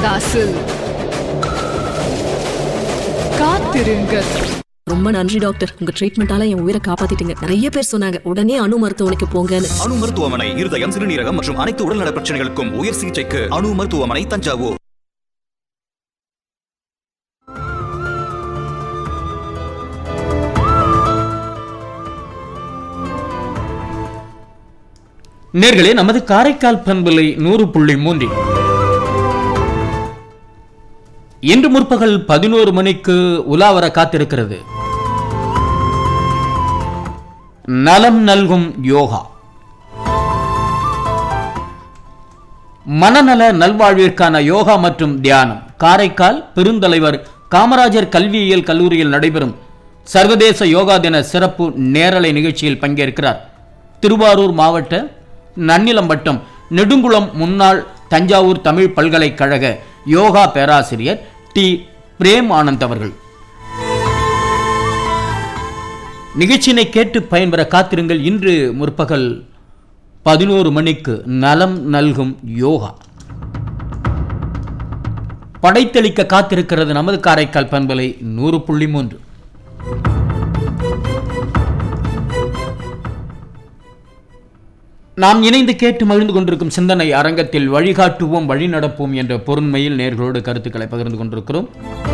பிசாசு காத்திருங்கள் ரொம்ப நன்றி டாக்டர் உங்க ட்ரீட்மெண்டால என் உயிரை காப்பாத்திட்டீங்க நிறைய பேர் சொன்னாங்க உடனே அணு மருத்துவமனைக்கு போங்கன்னு அணு மருத்துவமனை இருதயம் சிறுநீரகம் மற்றும் அனைத்து உடல்நல பிரச்சனைகளுக்கும் உயர் சிகிச்சைக்கு அணு மருத்துவமனை தஞ்சாவூர் நேர்களே நமது காரைக்கால் பண்பலை நூறு புள்ளி மூன்றில் இன்று முற்பகல் பதினோரு மணிக்கு உலாவர காத்திருக்கிறது நலம் நல்கும் யோகா மனநல நல்வாழ்விற்கான யோகா மற்றும் தியானம் காரைக்கால் பெருந்தலைவர் காமராஜர் கல்வியியல் கல்லூரியில் நடைபெறும் சர்வதேச யோகா தின சிறப்பு நேரலை நிகழ்ச்சியில் பங்கேற்கிறார் திருவாரூர் மாவட்ட நன்னிலம் வட்டம் நெடுங்குளம் முன்னாள் தஞ்சாவூர் தமிழ் பல்கலைக்கழக யோகா பேராசிரியர் டி பிரேம் ஆனந்த் அவர்கள் நிகழ்ச்சியினை கேட்டு பயன்பெற காத்திருங்கள் இன்று முற்பகல் பதினோரு மணிக்கு நலம் நல்கும் யோகா படைத்தளிக்க காத்திருக்கிறது நமது காரைக்கால் பண்பலை நூறு புள்ளி மூன்று நாம் இணைந்து கேட்டு மகிழ்ந்து கொண்டிருக்கும் சிந்தனை அரங்கத்தில் வழிகாட்டுவோம் வழி நடப்போம் என்ற பொருண்மையில் நேர்களோடு கருத்துக்களை பகிர்ந்து கொண்டிருக்கிறோம்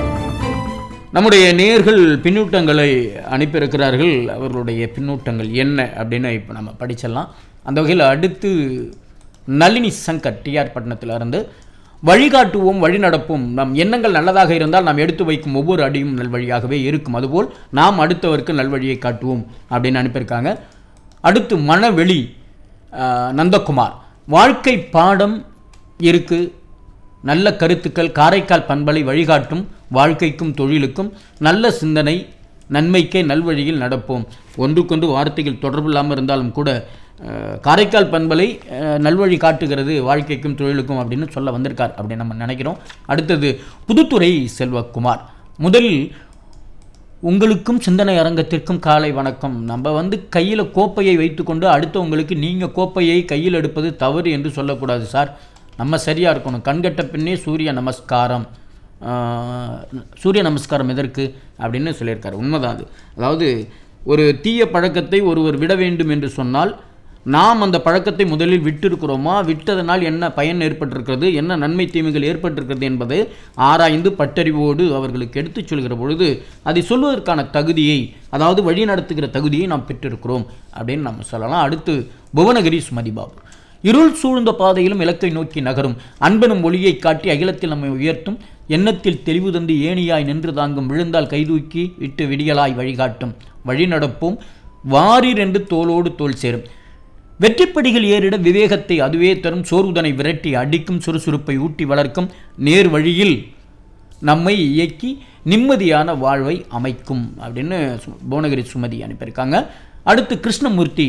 நம்முடைய நேர்கள் பின்னூட்டங்களை அனுப்பியிருக்கிறார்கள் அவர்களுடைய பின்னூட்டங்கள் என்ன அப்படின்னு இப்போ நம்ம படிச்சிடலாம் அந்த வகையில் அடுத்து நளினி சங்கர் டிஆர் பட்டணத்தில் இருந்து வழிகாட்டுவோம் வழி நடப்போம் நம் எண்ணங்கள் நல்லதாக இருந்தால் நாம் எடுத்து வைக்கும் ஒவ்வொரு அடியும் நல்வழியாகவே இருக்கும் அதுபோல் நாம் அடுத்தவருக்கு நல்வழியை காட்டுவோம் அப்படின்னு அனுப்பியிருக்காங்க அடுத்து மனவெளி ஆஹ், நந்தகுமார் வாழ்க்கை பாடம் இருக்கு நல்ல கருத்துக்கள் காரைக்கால் பண்பலை வழிகாட்டும் வாழ்க்கைக்கும் தொழிலுக்கும் நல்ல சிந்தனை நன்மைக்கே நல்வழியில் நடப்போம் ஒன்றுக்கொன்று வார்த்தைகள் தொடர்பில்லாமல் இருந்தாலும் கூட அஹ், காரைக்கால் பண்பலை அஹ், நல்வழி காட்டுகிறது வாழ்க்கைக்கும் தொழிலுக்கும் அப்படின்னு சொல்ல வந்திருக்கார் அப்படின்னு நம்ம நினைக்கிறோம் அடுத்தது புதுத்துறை செல்வகுமார் முதலில் உங்களுக்கும் சிந்தனை அரங்கத்திற்கும் காலை வணக்கம் நம்ம வந்து கையில் கோப்பையை வைத்துக்கொண்டு அடுத்தவங்களுக்கு நீங்கள் கோப்பையை கையில் எடுப்பது தவறு என்று சொல்லக்கூடாது சார் நம்ம சரியாக இருக்கணும் கண்கட்ட பின்னே சூரிய நமஸ்காரம் ஆஹ், சூரிய நமஸ்காரம் எதற்கு அப்படின்னு சொல்லியிருக்காரு உண்மைதான் அது அதாவது ஒரு தீய பழக்கத்தை ஒருவர் விட வேண்டும் என்று சொன்னால் நாம் அந்த பழக்கத்தை முதலில் விட்டிருக்கிறோமா விட்டதனால் என்ன பயன் ஏற்பட்டிருக்கிறது என்ன நன்மை தீமைகள் ஏற்பட்டிருக்கிறது என்பதை ஆராய்ந்து பட்டறிவோடு அவர்களுக்கு எடுத்துச் சொல்கிற பொழுது அதை சொல்வதற்கான தகுதியை அதாவது வழி நடத்துகிற தகுதியை நாம் பெற்றிருக்கிறோம் அப்படின்னு நம்ம சொல்லலாம் அடுத்து புவனகிரி சுமதி பாபு இருள் சூழ்ந்த பாதையிலும் இலக்கை நோக்கி நகரும் அன்பனும் ஒளியை காட்டி அகிலத்தில் நம்மை உயர்த்தும் எண்ணத்தில் தெளிவு தந்து ஏணியாய் நின்று தாங்கும் விழுந்தால் கைதூக்கி விட்டு விடியலாய் வழிகாட்டும் வழி நடப்போம் வாரீர் என்று தோளோடு தோள் சேரும் வெற்றிப்படிகள் ஏறிட விவேகத்தை அதுவே தரும் சோர்வுதனை விரட்டி அடிக்கும் சுறுசுறுப்பை ஊட்டி வளர்க்கும் நேர் வழியில் நம்மை இயக்கி நிம்மதியான வாழ்வை அமைக்கும் அப்படின்னு சு- புவனகிரி சுமதி அனுப்பியிருக்காங்க அடுத்து கிருஷ்ணமூர்த்தி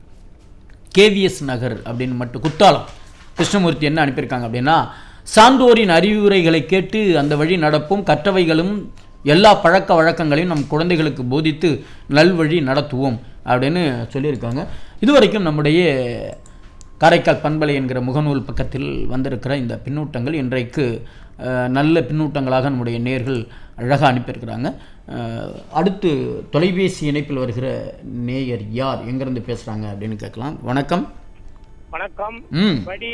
கேவிஎஸ் நகர் அப்படின்னு மட்டும் குத்தாலம் கிருஷ்ணமூர்த்தி என்ன அனுப்பியிருக்காங்க அப்படின்னா சான்றோரின் அறிவுரைகளை கேட்டு அந்த வழி நடப்போம் கற்றவைகளும் எல்லா பழக்க வழக்கங்களையும் நம் குழந்தைகளுக்கு போதித்து நல்வழி நடத்துவோம் அப்படின்னு சொல்லியிருக்காங்க இதுவரைக்கும் நம்முடைய காரைக்கால் பண்பலை என்கிற முகநூல் பக்கத்தில் வந்திருக்கிற இந்த பின்னூட்டங்கள் இன்றைக்கு அஹ், நல்ல பின்னூட்டங்களாக நம்முடைய நேர்கள் அழகாக அனுப்பியிருக்கிறாங்க அஹ், அடுத்து தொலைபேசி இணைப்பில் வருகிற நேயர் யார் எங்கேருந்து பேசுகிறாங்க அப்படின்னு கேட்கலாம் வணக்கம் வணக்கம் ம் வழி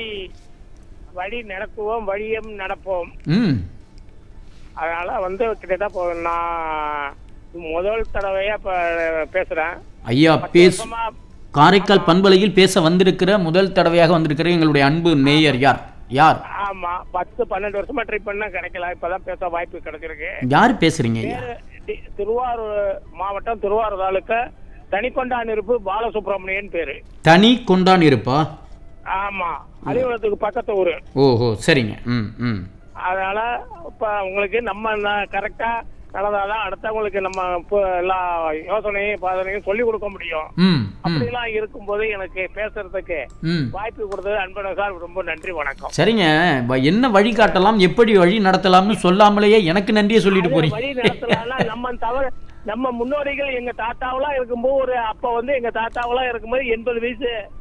வழி நடக்குவோம் வழியும் நடப்போம் ம் அதனால வந்து கிட்டத்தட்ட இப்போ நான் முதல் தடவையா இப்ப பேசுறேன் ஐயா பேசு சும்மா காரைக்கால் பண்பலையில் பேச வந்திருக்கிற முதல் தடவையாக வந்திருக்கிற எங்களுடைய அன்பு நேயர் யார் யார் ஆமா பத்து பன்னெண்டு வருஷமா ட்ரை பண்ண கிடைக்கல இப்பதான் பேச வாய்ப்பு கிடைச்சிருக்கு யார் பேசுறீங்க ஐயா பேரு தி- திருவாரூர் மாவட்டம் திருவாரூர் தாலுக்கு தனிக்கொண்டான் இருப்பு பாலசுப்ரமணியன் பேரு தனி கொண்டான் இருப்பா ஆமா அலுவலகத்துக்கு பக்கத்து ஊரு ஓஹோ சரிங்க ம் ம் அதனால இப்ப உங்களுக்கு நம்ம கரெக்டா நடந்தாதான் அடுத்தவங்களுக்கு நம்ம இப்போ எல்லா யோசனையும் பாதனையும் சொல்லி கொடுக்க முடியும் ம் ம் அப்படிலாம் இருக்கும்போது எனக்கு பேசுறதுக்கு ம் வாய்ப்பு கொடுத்தது அன்பன சார் ரொம்ப நன்றி வணக்கம் சரிங்க வ- என்ன வழி காட்டலாம் எப்படி வழி நடத்தலாம்னு சொல்லாமலேயே எனக்கு நன்றியை சொல்லிட்டு போறீங்க வழி நடத்தலாம்னா நம்ம தவிர நம்ம முன்னோடிகள் எங்க தாத்தாவெல்லாம் இருக்கும்போது ஒரு அப்ப வந்து எங்க தாத்தாவெல்லாம் இருக்கும்போது எண்பது வயசு